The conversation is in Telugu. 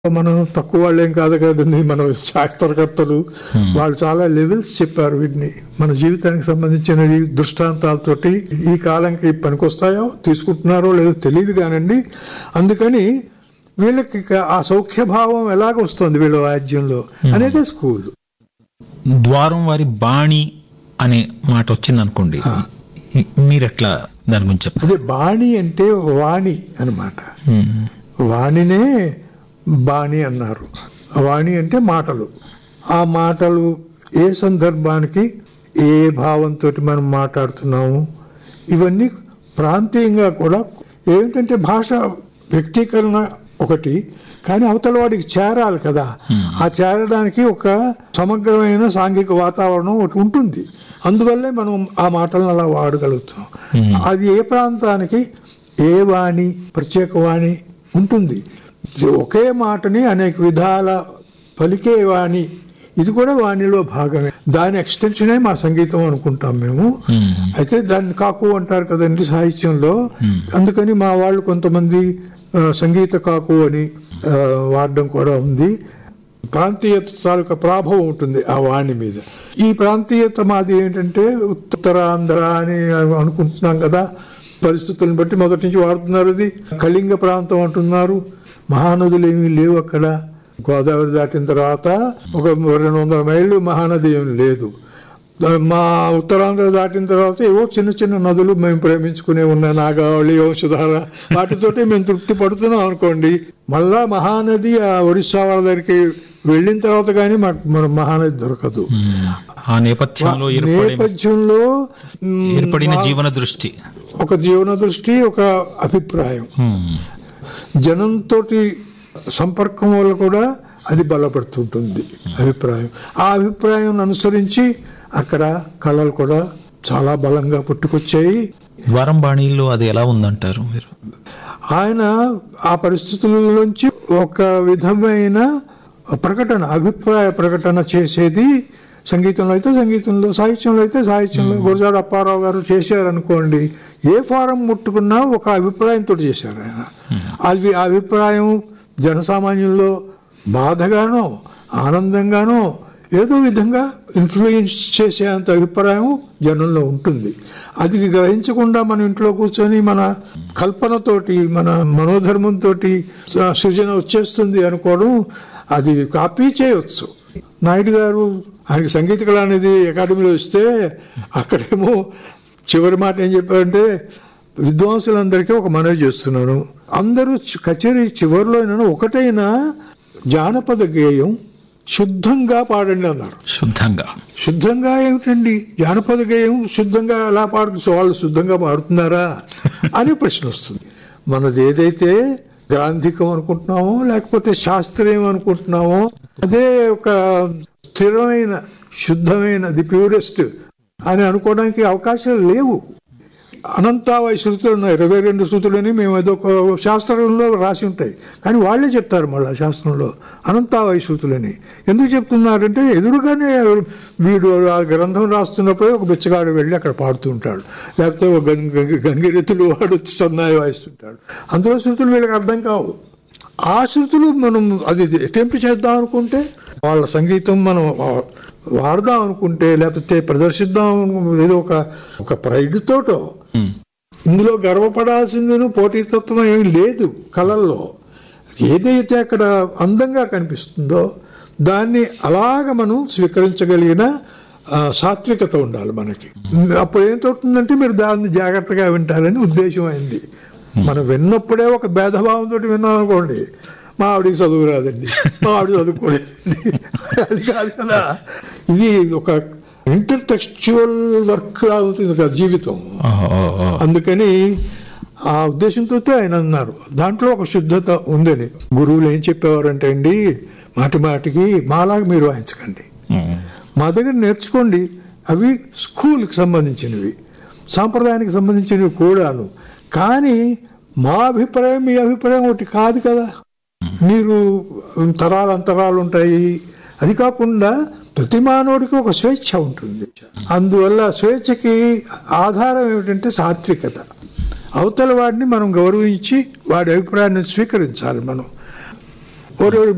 మనం తక్కువ వాళ్ళేం కాదు కదండి మన శాస్త్రకర్తలు వాళ్ళు చాలా లెవెల్స్ చెప్పారు వీటిని మన జీవితానికి సంబంధించిన ఈ దృష్టాంతాలతోటి ఈ కాలంకి పనికొస్తాయో తీసుకుంటున్నారో లేదో తెలియదు కానండి అందుకని వీళ్ళకి ఇక ఆ సౌఖ్యభావం ఎలాగ వస్తుంది వీళ్ళ వాద్యంలో అనేది స్కూల్ ద్వారం వారి బాణి అనే మాట వచ్చింది అనుకోండి మీరెట్లా దాని గురించి చెప్పండి అదే బాణి అంటే వాణి అన్నమాట వాణినే బాణి అన్నారు వాణి అంటే మాటలు ఆ మాటలు ఏ సందర్భానికి ఏ భావంతో మనం మాట్లాడుతున్నాము ఇవన్నీ ప్రాంతీయంగా కూడా ఏమిటంటే భాష వ్యక్తీకరణ ఒకటి కానీ అవతల వాడికి చేరాలి కదా ఆ చేరడానికి ఒక సమగ్రమైన సాంఘిక వాతావరణం ఒకటి ఉంటుంది అందువల్లే మనం ఆ మాటలను అలా వాడగలుగుతాం అది ఏ ప్రాంతానికి ఏ వాణి ప్రత్యేక వాణి ఉంటుంది ఒకే మాటని అనేక విధాల పలికే వాణి ఇది కూడా వాణిలో భాగమే దాని ఎక్స్టెన్షనే మా సంగీతం అనుకుంటాం మేము అయితే దాన్ని కాకు అంటారు కదండి సాహిత్యంలో అందుకని మా వాళ్ళు కొంతమంది ఆ, సంగీత కాకు అని ఆ, వాడడం కూడా ఉంది ప్రాంతీయత తాలూకా ప్రాభవం ఉంటుంది ఆ వాణి మీద ఈ ప్రాంతీయత మాది ఏంటంటే ఉత్తరాంధ్ర అని అనుకుంటున్నాం కదా పరిస్థితులను బట్టి మొదటి నుంచి వాడుతున్నారు ఇది కళింగ ప్రాంతం అంటున్నారు మహానదులు ఏమీ లేవు అక్కడ గోదావరి దాటిన తర్వాత ఒక రెండు వందల మైళ్ళు మహానది ఏమి లేదు మా ఉత్తరాంధ్ర దాటిన తర్వాత ఏవో చిన్న చిన్న నదులు మేము ప్రేమించుకునే ఉన్న నాగావళి వంశధార వాటితోటి మేము తృప్తి పడుతున్నాం అనుకోండి మళ్ళా మహానది ఆ ఒరిస్సా వాళ్ళ దగ్గరికి వెళ్ళిన తర్వాత కానీ మాకు మన మహానది దొరకదు ఆ నేపథ్యంలో ఏర్పడే నేపథ్యంలో మ్, ఏర్పడిన జీవన దృష్టి ఒక జీవన దృష్టి ఒక అభిప్రాయం హ్మ్. జనంతో సంపర్కం వల్ల కూడా అది బలపడుతుంటుంది అభిప్రాయం ఆ అభిప్రాయం అనుసరించి అక్కడ కళలు కూడా చాలా బలంగా పుట్టుకొచ్చాయి ద్వారం బాణీలో అది ఎలా ఉందంటారు మీరు ఆయన ఆ పరిస్థితుల్లోంచి ఒక విధమైన ప్రకటన అభిప్రాయ ప్రకటన చేసేది సంగీతంలో అయితే సంగీతంలో సాహిత్యంలో అయితే సాహిత్యంలో గురజాడ అప్పారావు గారు చేశారనుకోండి ఏ ఫారం ముట్టుకున్నా ఒక అభిప్రాయంతో చేశారు ఆయన అది ఆ అభిప్రాయం జనసామాన్యంలో బాధగానో ఆనందంగానో ఏదో విధంగా ఇన్ఫ్లుయెన్స్ చేసేంత అభిప్రాయం జనంలో ఉంటుంది అది గ్రహించకుండా మన ఇంట్లో కూర్చొని మన కల్పనతోటి మన మనోధర్మంతో సృజన వచ్చేస్తుంది అనుకోవడం అది కాపీ చేయవచ్చు నాయుడు గారు ఆయనకి సంగీత కళ అనేది అకాడమీలో ఇస్తే అక్కడేమో చివరి మాట ఏం చెప్పారంటే విద్వాంసులందరికీ ఒక మనవి చేస్తున్నాను అందరూ చి- కచేరీ చివరిలో అయినా ఒకటైనా జానపద గేయం శుద్ధంగా పాడండి అన్నారు శుద్ధంగా శుద్ధంగా ఏమిటండి జానపద గేయం శుద్ధంగా ఎలా పాడుతుంది వాళ్ళు శుద్ధంగా పాడుతున్నారా అని ప్రశ్న వస్తుంది మనది ఏదైతే గ్రాంధికం అనుకుంటున్నామో లేకపోతే శాస్త్రీయం అనుకుంటున్నామో అదే ఒక స్థిరమైన శుద్ధమైన ది ప్యూరెస్ట్ అని అనుకోవడానికి అవకాశాలు లేవు అనంతావై శృతులు ఉన్నాయి ఇరవై రెండు శృతులని మేము ఏదో ఒక శాస్త్రంలో రాసి ఉంటాయి కానీ వాళ్ళే చెప్తారు మళ్ళీ శాస్త్రంలో అనంతావై శృతులని ఎందుకు చెప్తున్నారంటే ఎదురుగానే వీడు ఆ గ్రంథం రాస్తున్నప్పుడే ఒక బిచ్చగాడు వెళ్ళి అక్కడ పాడుతూ ఉంటాడు లేకపోతే ఒక గంగ గంగ- గంగిరెత్తులు వాడు వచ్చి సన్నాయి వాయిస్తుంటాడు అందులో శృతులు వీళ్ళకి అర్థం కావు ఆ శృతులు మనం అది అటెంప్ట్ చేద్దాం అనుకుంటే వాళ్ళ సంగీతం మనం వాడదాం అనుకుంటే లేకపోతే ప్రదర్శిద్దాం అను- ఏదో ఒక ఒక ప్రైడ్ తోటో ఇందులో గర్వపడాల్సిందిను పోటీతత్వం ఏమీ లేదు కళల్లో ఏదైతే అక్కడ అందంగా కనిపిస్తుందో దాన్ని అలాగ మనం స్వీకరించగలిగిన ఆ, సాత్వికత ఉండాలి మనకి అప్పుడు ఏమవుతుందంటే మీరు దాన్ని జాగ్రత్తగా వింటారని ఉద్దేశం అయింది మనం విన్నప్పుడే ఒక భేదభావంతో విన్నాం అనుకోండి మా ఆవిడికి చదువు రాదండి మా ఆవిడ చదువుకోలేదు అది కాదు కదా ఇది ఒక ఇంటర్ టెక్స్చువల్ వర్క్ అవుతుంది కదా జీవితం ఓ, ఓ, ఓ. అందుకని ఆ ఉద్దేశంతో ఆయన అన్నారు దాంట్లో ఒక శుద్ధత ఉందని గురువులు ఏం చెప్పేవారంటే అండి మాటి మాటికి మాలాగా మీరు వాయించకండి హ్మ్. మా దగ్గర నేర్చుకోండి అవి స్కూల్కి సంబంధించినవి సాంప్రదాయానికి సంబంధించినవి కూడాను కానీ మా అభిప్రాయం మీ అభిప్రాయం ఒకటి కాదు కదా మీరు తరాలు అంతరాలు ఉంటాయి అది కాకుండా ప్రతి మానవుడికి ఒక స్వేచ్ఛ ఉంటుంది అందువల్ల స్వేచ్ఛకి ఆధారం ఏమిటంటే సాత్వికత అవతల వాడిని మనం గౌరవించి వాడి అభిప్రాయాన్ని స్వీకరించాలి మనం ఓరి